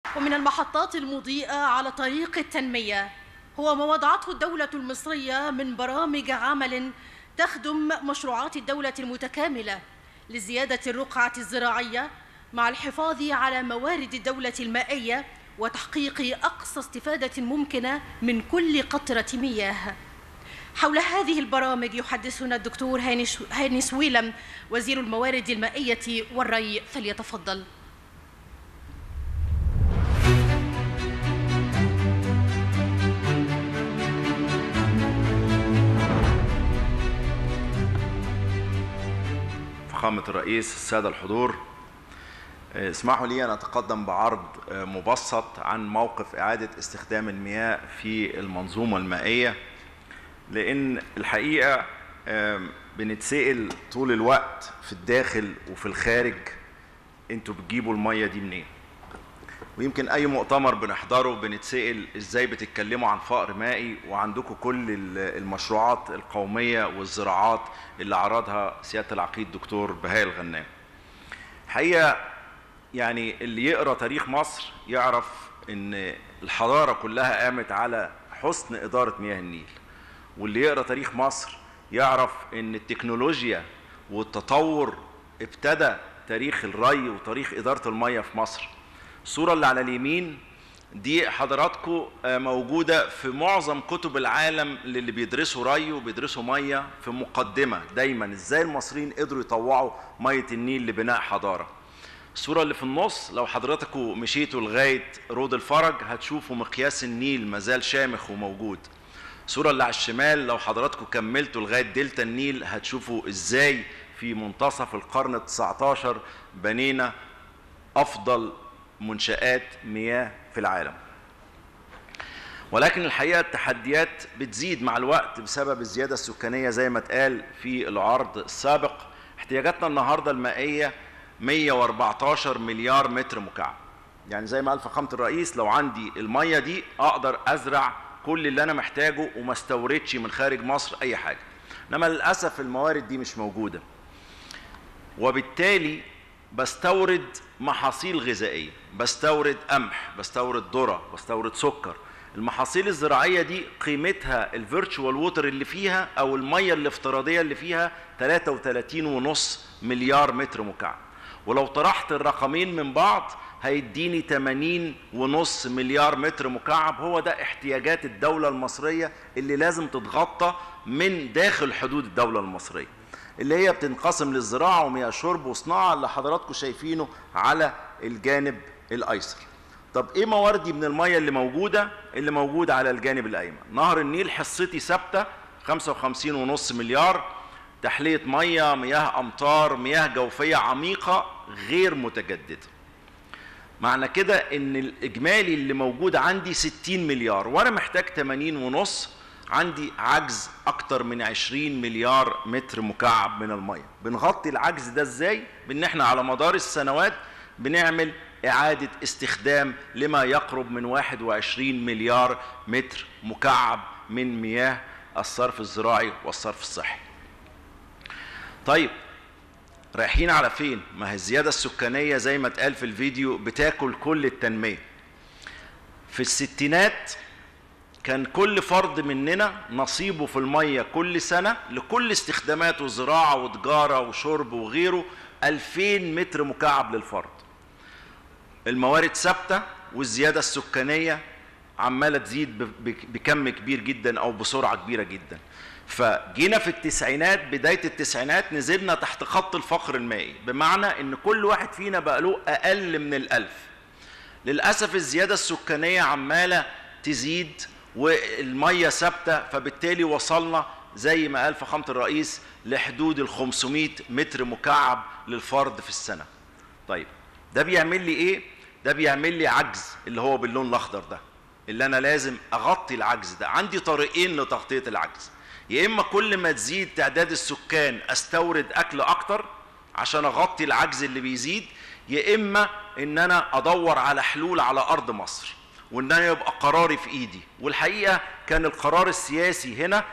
ومن المحطات المضيئة على طريق التنمية هو ما وضعته الدولة المصرية من برامج عمل تخدم مشروعات الدولة المتكاملة لزيادة الرقعة الزراعية مع الحفاظ على موارد الدولة المائية وتحقيق أقصى استفادة ممكنة من كل قطرة مياه حول هذه البرامج يحدثنا الدكتور هاني سويلم وزير الموارد المائية والري فليتفضل فخامة الرئيس السادة الحضور اسمحوا لي أن أتقدم بعرض مبسط عن موقف إعادة استخدام المياه في المنظومة المائية لأن الحقيقة بنتسأل طول الوقت في الداخل وفي الخارج انتوا بتجيبوا المية دي منين ويمكن أي مؤتمر بنحضره بنتسأل إزاي بتتكلموا عن فقر مائي وعندكم كل المشروعات القومية والزراعات اللي عرضها سيادة العقيد دكتور بهاء الغنام حقيقة يعني اللي يقرأ تاريخ مصر يعرف إن الحضارة كلها قامت على حسن إدارة مياه النيل واللي يقرأ تاريخ مصر يعرف إن التكنولوجيا والتطور ابتدى تاريخ الري وتاريخ إدارة المياه في مصر الصورة اللي على اليمين دي حضراتكم موجودة في معظم كتب العالم اللي بيدرسوا ري وبيدرسوا مية في مقدمة دايما ازاي المصريين قدروا يطوعوا مية النيل لبناء حضارة الصورة اللي في النص لو حضراتكم مشيتوا لغاية رود الفرج هتشوفوا مقياس النيل مازال شامخ وموجود الصورة اللي على الشمال لو حضراتكم كملتوا لغاية دلتا النيل هتشوفوا ازاي في منتصف القرن ال19 بنينا أفضل منشآت مياه في العالم ولكن الحقيقة التحديات بتزيد مع الوقت بسبب الزيادة السكانية زي ما اتقال في العرض السابق احتياجاتنا النهاردة المائية 114 مليار متر مكعب يعني زي ما قال فخامة الرئيس لو عندي المية دي أقدر أزرع كل اللي أنا محتاجه وما استوردش من خارج مصر أي حاجة إنما للأسف الموارد دي مش موجودة وبالتالي بستورد محاصيل غذائية بستورد قمح بستورد ذرة بستورد سكر المحاصيل الزراعية دي قيمتها الفيرتشوال ووتر اللي فيها أو المية الافتراضية اللي فيها 33.5 مليار متر مكعب ولو طرحت الرقمين من بعض هيديني 80 ونص مليار متر مكعب هو ده احتياجات الدولة المصرية اللي لازم تتغطى من داخل حدود الدولة المصرية اللي هي بتنقسم للزراعة ومياه شرب وصناعة اللي حضراتكم شايفينه على الجانب الأيسر طب ايه مواردي من المية اللي موجودة اللي موجودة على الجانب الأيمن نهر النيل حصتي ثابتة 55 ونص مليار تحلية مية مياه أمطار مياه جوفية عميقة غير متجددة معنى كده ان الإجمالي اللي موجود عندي 60 مليار وأنا محتاج 80 ونص عندي عجز أكتر من 20 مليار متر مكعب من المية بنغطي العجز ده إزاي؟ بأن احنا على مدار السنوات بنعمل إعادة استخدام لما يقرب من 21 مليار متر مكعب من مياه الصرف الزراعي والصرف الصحي طيب رايحين على فين؟ ما هي الزيادة السكانية زي ما اتقال في الفيديو بتاكل كل التنمية في الستينات كان كل فرد مننا نصيبه في المية كل سنة لكل استخداماته زراعة وتجارة وشرب وغيره 2000 متر مكعب للفرد الموارد ثابتة والزيادة السكانية عمالة تزيد بكم كبير جدا أو بسرعة كبيرة جدا فجينا في التسعينات بداية التسعينات نزلنا تحت خط الفقر المائي بمعنى ان كل واحد فينا بقى له اقل من الالف للأسف الزيادة السكانية عمالة تزيد والميه ثابته فبالتالي وصلنا زي ما قال فخامه الرئيس لحدود ال 500 متر مكعب للفرد في السنه. طيب ده بيعمل لي ايه؟ ده بيعمل لي عجز اللي هو باللون الاخضر ده اللي انا لازم اغطي العجز ده، عندي طريقين لتغطيه العجز. يا اما كل ما تزيد تعداد السكان استورد اكل اكتر عشان اغطي العجز اللي بيزيد يا اما ان انا ادور على حلول على ارض مصر. وان انا يبقى قراري في ايدي والحقيقه كان القرار السياسي هنا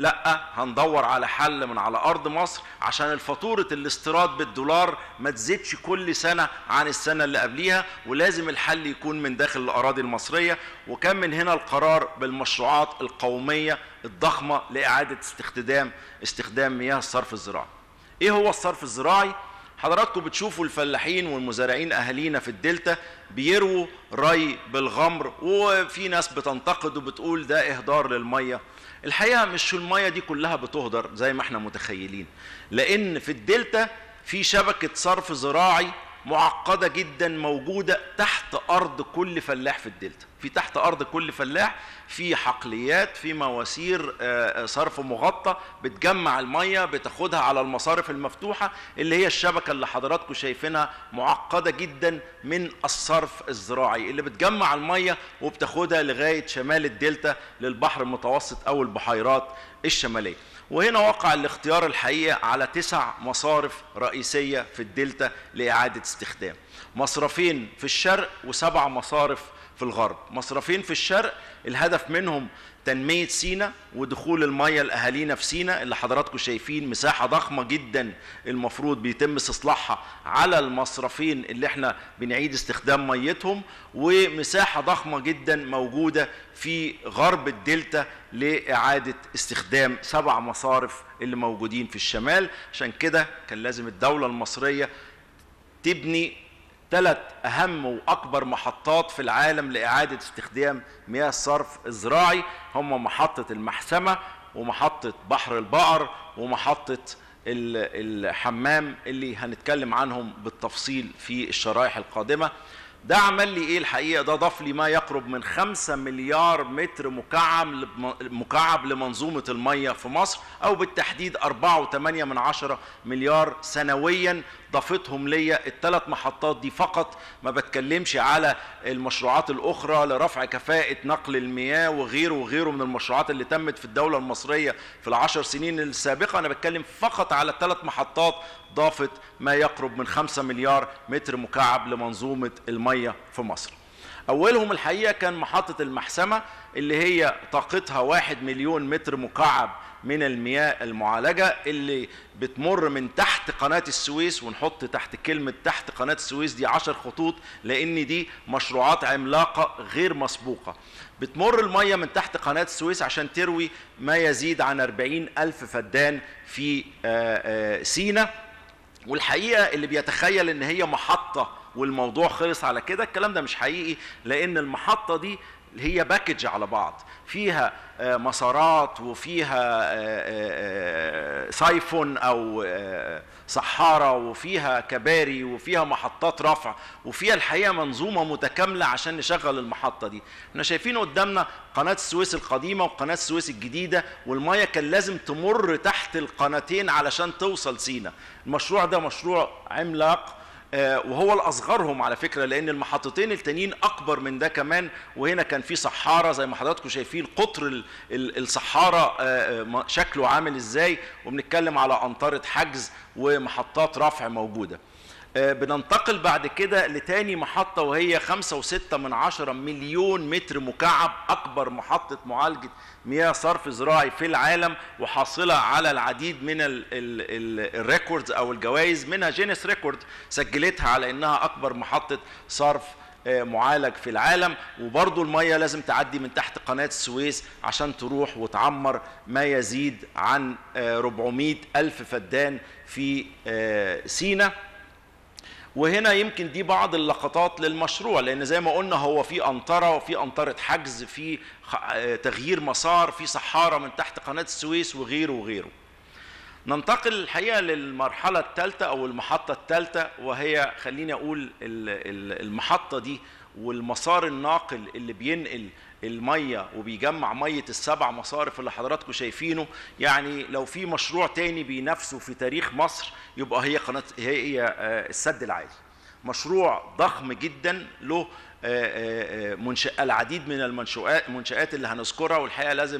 لا هندور على حل من على ارض مصر عشان الفاتوره الاستيراد بالدولار ما تزيدش كل سنه عن السنه اللي قبليها ولازم الحل يكون من داخل الاراضي المصريه وكان من هنا القرار بالمشروعات القوميه الضخمه لاعاده استخدام استخدام مياه الصرف الزراعي. ايه هو الصرف الزراعي؟ حضراتكم بتشوفوا الفلاحين والمزارعين اهالينا في الدلتا بيرووا ري بالغمر وفي ناس بتنتقد وبتقول ده اهدار للميه الحقيقه مش الميه دي كلها بتهدر زي ما احنا متخيلين لان في الدلتا في شبكه صرف زراعي معقده جدا موجوده تحت ارض كل فلاح في الدلتا في تحت ارض كل فلاح في حقليات في مواسير صرف مغطى بتجمع الميه بتاخدها على المصارف المفتوحه اللي هي الشبكه اللي حضراتكم شايفينها معقده جدا من الصرف الزراعي اللي بتجمع الميه وبتاخدها لغايه شمال الدلتا للبحر المتوسط او البحيرات الشماليه وهنا وقع الاختيار الحقيقه على تسع مصارف رئيسيه في الدلتا لاعاده استخدام مصرفين في الشرق وسبع مصارف في الغرب مصرفين في الشرق الهدف منهم تنمية سينا ودخول المية لأهالينا في سينا اللي حضراتكم شايفين مساحة ضخمة جدا المفروض بيتم استصلاحها على المصرفين اللي احنا بنعيد استخدام ميتهم ومساحة ضخمة جدا موجودة في غرب الدلتا لإعادة استخدام سبع مصارف اللي موجودين في الشمال عشان كده كان لازم الدولة المصرية تبني ثلاث أهم وأكبر محطات في العالم لإعادة استخدام مياه الصرف الزراعي هم محطة المحسمة ومحطة بحر البقر ومحطة الحمام اللي هنتكلم عنهم بالتفصيل في الشرائح القادمة ده عمل لي ايه الحقيقه ده ضاف لي ما يقرب من 5 مليار متر مكعب مكعب لمنظومه الميه في مصر او بالتحديد 4.8 من عشرة مليار سنويا ضافتهم ليا الثلاث محطات دي فقط ما بتكلمش على المشروعات الاخرى لرفع كفاءه نقل المياه وغيره وغيره من المشروعات اللي تمت في الدوله المصريه في العشر سنين السابقه انا بتكلم فقط على الثلاث محطات ضافت ما يقرب من 5 مليار متر مكعب لمنظومه الميه في مصر اولهم الحقيقه كان محطه المحسمه اللي هي طاقتها 1 مليون متر مكعب من المياه المعالجة اللي بتمر من تحت قناة السويس ونحط تحت كلمة تحت قناة السويس دي عشر خطوط لأن دي مشروعات عملاقة غير مسبوقة بتمر المية من تحت قناة السويس عشان تروي ما يزيد عن 40 ألف فدان في سينا والحقيقة اللي بيتخيل ان هي محطة والموضوع خلص على كده الكلام ده مش حقيقي لان المحطة دي هي باكج على بعض فيها مسارات وفيها سايفون او صحارة وفيها كباري وفيها محطات رفع وفيها الحقيقة منظومة متكاملة عشان نشغل المحطة دي احنا شايفين قدامنا قناة السويس القديمة وقناة السويس الجديدة والمية كان لازم تمر تحت القناتين علشان توصل سينا المشروع ده مشروع عملاق وهو الاصغرهم على فكره لان المحطتين التانيين اكبر من ده كمان وهنا كان في صحاره زي ما حضراتكم شايفين قطر الصحاره شكله عامل ازاي وبنتكلم على انطره حجز ومحطات رفع موجوده بننتقل بعد كده لتاني محطة وهي خمسة وستة من عشرة مليون متر مكعب أكبر محطة معالجة مياه صرف زراعي في العالم وحاصلة على العديد من الريكوردز أو الجوائز منها جينيس ريكورد سجلتها على إنها أكبر محطة صرف معالج في العالم وبرضو المية لازم تعدي من تحت قناة السويس عشان تروح وتعمر ما يزيد عن 400 ألف فدان في سينا وهنا يمكن دي بعض اللقطات للمشروع لان زي ما قلنا هو في انطره وفي انطره حجز في تغيير مسار في صحاره من تحت قناه السويس وغيره وغيره ننتقل الحقيقه للمرحله الثالثه او المحطه الثالثه وهي خليني اقول المحطه دي والمسار الناقل اللي بينقل الميه وبيجمع ميه السبع مصارف اللي حضراتكم شايفينه يعني لو في مشروع تاني بينافسه في تاريخ مصر يبقى هي قناه هي السد العالي مشروع ضخم جدا له منشأ العديد من المنشآت المنشآت اللي هنذكرها والحقيقه لازم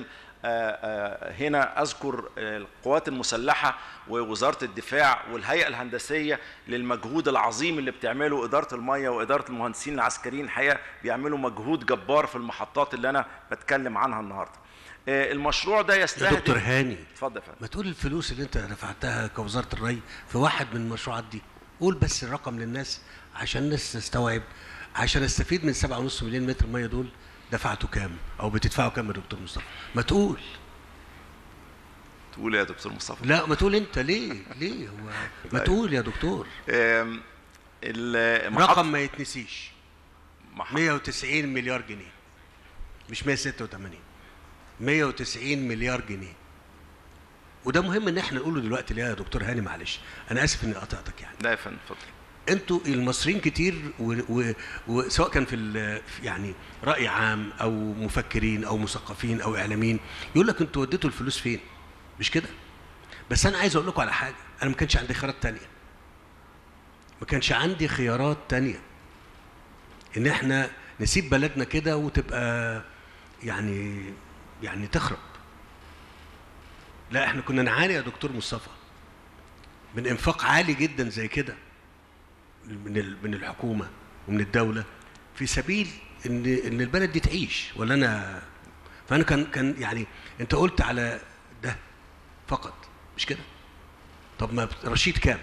آه، هنا اذكر آه، القوات المسلحه ووزاره الدفاع والهيئه الهندسيه للمجهود العظيم اللي بتعمله اداره الميه واداره المهندسين العسكريين الحقيقه بيعملوا مجهود جبار في المحطات اللي انا بتكلم عنها النهارده آه، المشروع ده يا يستهدف دكتور هاني اتفضل يا فندم ما تقول الفلوس اللي انت دفعتها كوزاره الري في واحد من المشروعات دي قول بس الرقم للناس عشان الناس تستوعب عشان استفيد من 7.5 مليون متر ميه دول دفعتوا كام او بتدفعوا كام يا دكتور مصطفى ما تقول تقول إيه يا دكتور مصطفى لا ما تقول انت ليه ليه هو ما طيب. تقول يا دكتور آم، ال- محط- رقم ما يتنسيش محط- 190 مليار جنيه مش 186 190 مليار جنيه وده مهم ان احنا نقوله دلوقتي ليه يا دكتور هاني معلش انا اسف اني قطعتك يعني لا يا فندم اتفضل انتوا المصريين كتير و- و- وسواء كان في ال- في يعني راي عام او مفكرين او مثقفين او اعلاميين يقول لك انتوا وديتوا الفلوس فين مش كده بس انا عايز اقول لكم على حاجه انا ما كانش عندي خيارات تانية ما كانش عندي خيارات تانية ان احنا نسيب بلدنا كده وتبقى يعني يعني تخرب لا احنا كنا نعاني يا دكتور مصطفى من انفاق عالي جدا زي كده من ال- من الحكومه ومن الدوله في سبيل ان ان البلد دي تعيش ولا انا فانا كان كان يعني انت قلت على ده فقط مش كده طب ما بت- رشيد كام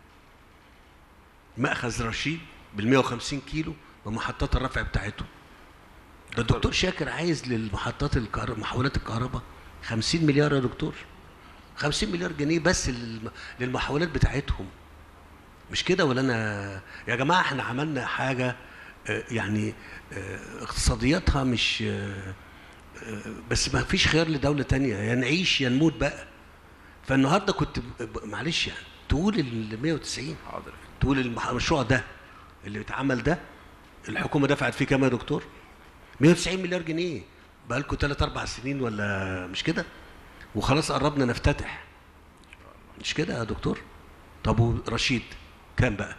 مأخذ رشيد بال 150 كيلو ومحطات الرفع بتاعته ده الدكتور شاكر عايز للمحطات الكهرباء محولات الكهرباء 50 مليار يا دكتور 50 مليار جنيه بس للم- للمحولات بتاعتهم مش كده ولا انا يا جماعه احنا عملنا حاجه آه، يعني آه، اقتصادياتها مش آه، آه، بس ما فيش خيار لدوله تانية يا نعيش يا نموت بقى فالنهارده كنت ب- ب- معلش يعني تقول ال 190 حاضر تقول المح- المشروع ده اللي اتعمل ده الحكومه دفعت فيه كام يا دكتور 190 مليار جنيه بقى لكم 3 4 سنين ولا مش كده وخلاص قربنا نفتتح مش كده يا دكتور طب ورشيد كام بقى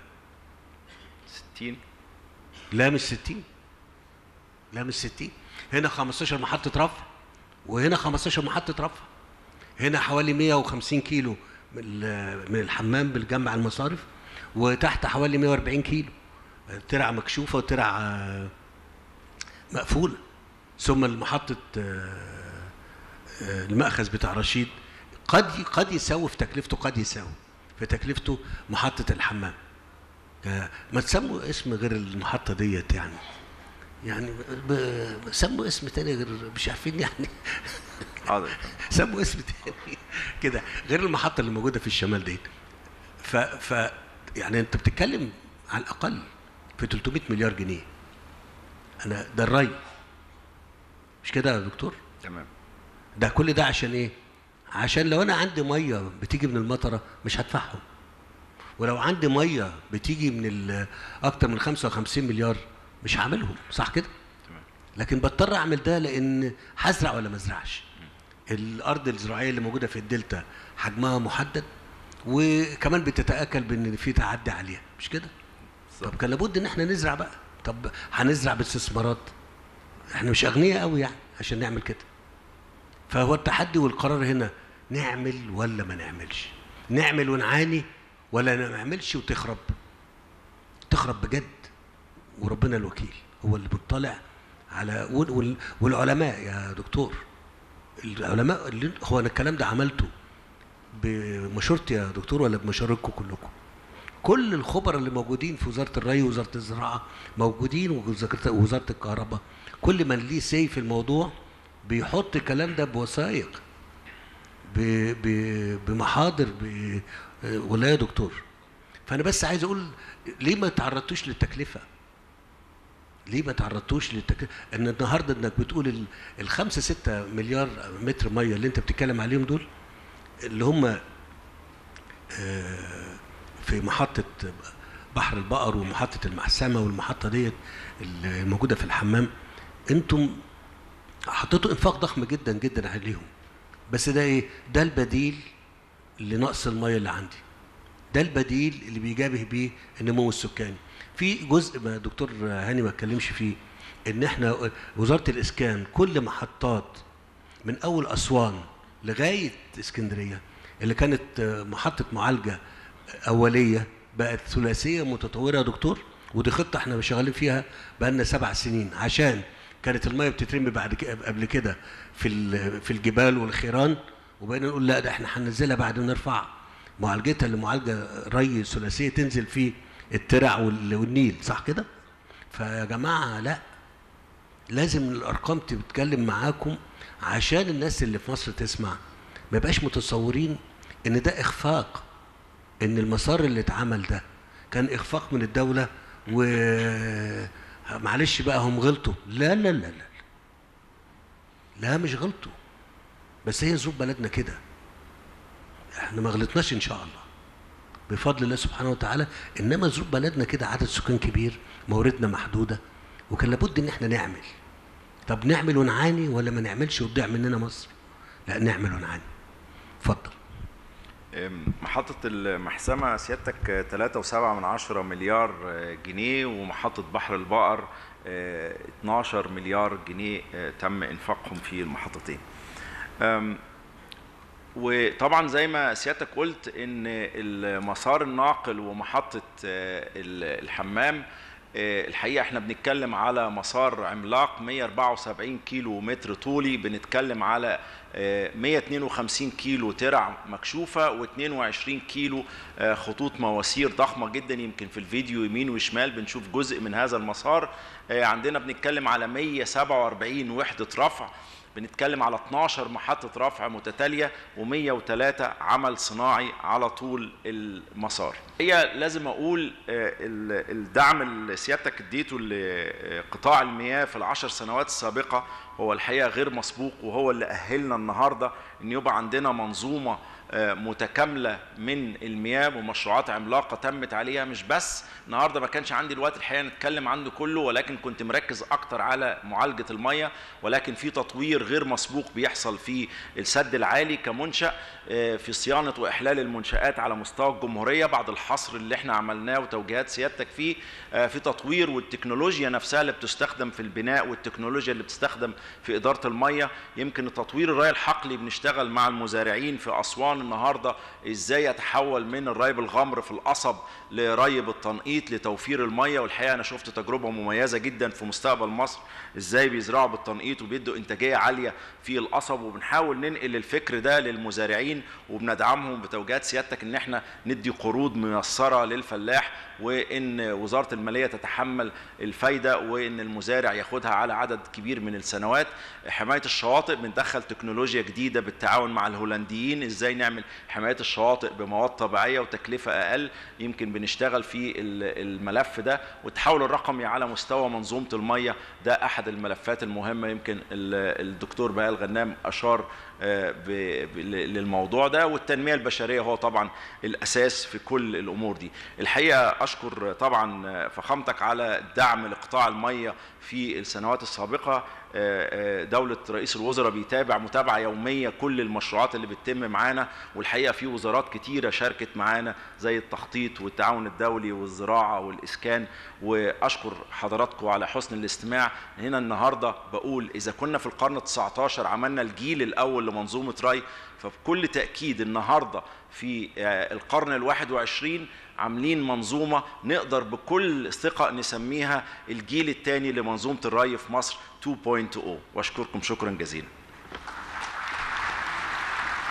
60 لا مش 60 لا مش 60 هنا 15 محطة رفع وهنا 15 محطة رفع هنا حوالي 150 كيلو من ال- من الحمام بالجمع المصارف وتحت حوالي 140 كيلو ترعة مكشوفة وترعة آه، مقفولة ثم المحطة آه، آه، المأخذ بتاع رشيد قد قد يساوي في تكلفته قد يساوي في تكلفته محطة الحمام آه، ما تسموا اسم غير المحطة ديت يعني يعني ب- ب- سموا اسم تاني غير مش عارفين يعني حاضر يا فندم. سموا اسم تاني كده غير المحطة اللي موجودة في الشمال ديت ف, ف يعني انت بتتكلم على الأقل في 300 مليار جنيه أنا ده الري مش كده يا دكتور؟ تمام ده كل ده عشان ايه؟ عشان لو انا عندي ميه بتيجي من المطره مش هدفعهم ولو عندي ميه بتيجي من ال- اكتر من 55 مليار مش هعملهم صح كده؟ تمام لكن بضطر اعمل ده لان هزرع ولا ما ازرعش الارض الزراعيه اللي موجوده في الدلتا حجمها محدد وكمان بتتاكل بان في تعدي عليها مش كده؟ طب كان لابد ان احنا نزرع بقى طب هنزرع باستثمارات احنا مش اغنياء قوي يعني عشان نعمل كده فهو التحدي والقرار هنا نعمل ولا ما نعملش نعمل ونعاني ولا ما نعملش وتخرب تخرب بجد وربنا الوكيل هو اللي بيطلع على وال- وال- والعلماء يا دكتور العلماء اللي هو انا الكلام ده عملته بمشورتي يا دكتور ولا بمشورتكم كلكم كل الخبراء اللي موجودين في وزاره الري ووزاره الزراعه موجودين ووزاره وزارة الكهرباء كل من ليه سي في الموضوع بيحط الكلام ده بوثائق ب- ب- بمحاضر ب- ولا يا دكتور فانا بس عايز اقول ليه ما تعرضتوش للتكلفه ليه ما تعرضتوش للتكلفه ان النهارده انك بتقول ال- الخمسة ستة مليار متر ميه اللي انت بتتكلم عليهم دول اللي هم آه، في محطة بحر البقر ومحطة المحسمة والمحطة ديت الموجودة في الحمام انتم حطيتوا انفاق ضخم جدا جدا عليهم بس ده ايه ده البديل لنقص المية اللي عندي ده البديل اللي بيجابه بيه النمو السكاني في جزء ما دكتور هاني ما اتكلمش فيه ان احنا وزارة الاسكان كل محطات من اول اسوان لغايه اسكندريه اللي كانت آه، محطه معالجه اوليه بقت ثلاثيه متطوره يا دكتور ودي خطه احنا شغالين فيها بقالنا سبع سنين عشان كانت الميه بتترمي بعد كده قبل كده في ال- في الجبال والخيران وبقينا نقول لا ده احنا هننزلها بعد ما نرفع معالجتها لمعالجه ري ثلاثيه تنزل في الترع وال- والنيل صح كده؟ فيا جماعه لا لازم الارقام تتكلم معاكم عشان الناس اللي في مصر تسمع ما يبقاش متصورين ان ده اخفاق ان المسار اللي اتعمل ده كان اخفاق من الدوله و معلش بقى هم غلطوا لا لا لا لا لا مش غلطوا بس هي ظروف بلدنا كده احنا ما غلطناش ان شاء الله بفضل الله سبحانه وتعالى انما ظروف بلدنا كده عدد سكان كبير مواردنا محدوده وكان لابد ان احنا نعمل طب نعمل ونعاني ولا ما نعملش وتضيع مننا مصر لا نعمل ونعاني اتفضل أم، محطة المحسمة سيادتك 3.7 من عشرة مليار آه، جنيه ومحطة بحر البقر آه، 12 مليار جنيه آه، تم إنفاقهم في المحطتين أم، وطبعا زي ما سيادتك قلت ان المسار الناقل ومحطة آه، ال- الحمام آه، الحقيقة احنا بنتكلم على مسار عملاق 174 كيلو متر طولي بنتكلم على آه، 152 كيلو ترع مكشوفة و22 كيلو آه، خطوط مواسير ضخمة جدا يمكن في الفيديو يمين وشمال بنشوف جزء من هذا المسار آه، عندنا بنتكلم على 147 وحدة رفع بنتكلم على 12 محطة رفع متتالية و103 عمل صناعي على طول المسار هي لازم أقول آه، ال- الدعم اللي سيادتك اديته لقطاع المياه في العشر سنوات السابقة هو الحقيقة غير مسبوق وهو اللي أهلنا النهاردة أن يبقى عندنا منظومة آه، متكاملة من المياه ومشروعات عملاقة تمت عليها مش بس النهارده ما كانش عندي الوقت الحقيقة نتكلم عنه كله ولكن كنت مركز أكتر على معالجة المية ولكن في تطوير غير مسبوق بيحصل في السد العالي كمنشأ آه، في صيانة وإحلال المنشآت على مستوى الجمهورية بعد الحصر اللي احنا عملناه وتوجيهات سيادتك فيه آه، في تطوير والتكنولوجيا نفسها اللي بتستخدم في البناء والتكنولوجيا اللي بتستخدم في إدارة المية يمكن تطوير الري الحقلي بنشتغل مع المزارعين في أسوان النهاردة إزاي يتحول من الري بالغمر في القصب لري بالتنقيط لتوفير المية والحقيقة أنا شفت تجربة مميزة جدا في مستقبل مصر إزاي بيزرعوا بالتنقيط وبيدوا إنتاجية عالية في القصب وبنحاول ننقل الفكر ده للمزارعين وبندعمهم بتوجيهات سيادتك إن احنا ندي قروض ميسرة للفلاح وإن وزارة المالية تتحمل الفايدة وإن المزارع ياخدها على عدد كبير من السنوات حماية الشواطئ بندخل تكنولوجيا جديدة بالتعاون مع الهولنديين إزاي نعمل حماية الشواطئ بمواد طبيعية وتكلفة أقل يمكن بنشتغل في ال- الملف ده والتحول الرقمي على مستوى منظومة المية ده أحد الملفات المهمة يمكن ال- الدكتور بهاء الغنام أشار آه، ب- ب- للموضوع ده والتنمية البشرية هو طبعا الأساس في كل الأمور دي الحقيقة أشكر طبعا فخامتك على الدعم لقطاع المية في السنوات السابقة آه، آه، دولة رئيس الوزراء بيتابع متابعة يومية كل المشروعات اللي بتتم معانا والحقيقة في وزارات كتيرة شاركت معانا زي التخطيط والتعاون الدولي والزراعة والإسكان وأشكر حضراتكم على حسن الاستماع هنا النهاردة بقول إذا كنا في القرن 19 عملنا الجيل الأول لمنظومة ري فبكل تأكيد النهاردة في آه، القرن الواحد وعشرين عاملين منظومة نقدر بكل ثقة نسميها الجيل الثاني لمنظومة الري في مصر 2.0 واشكركم شكرا جزيلا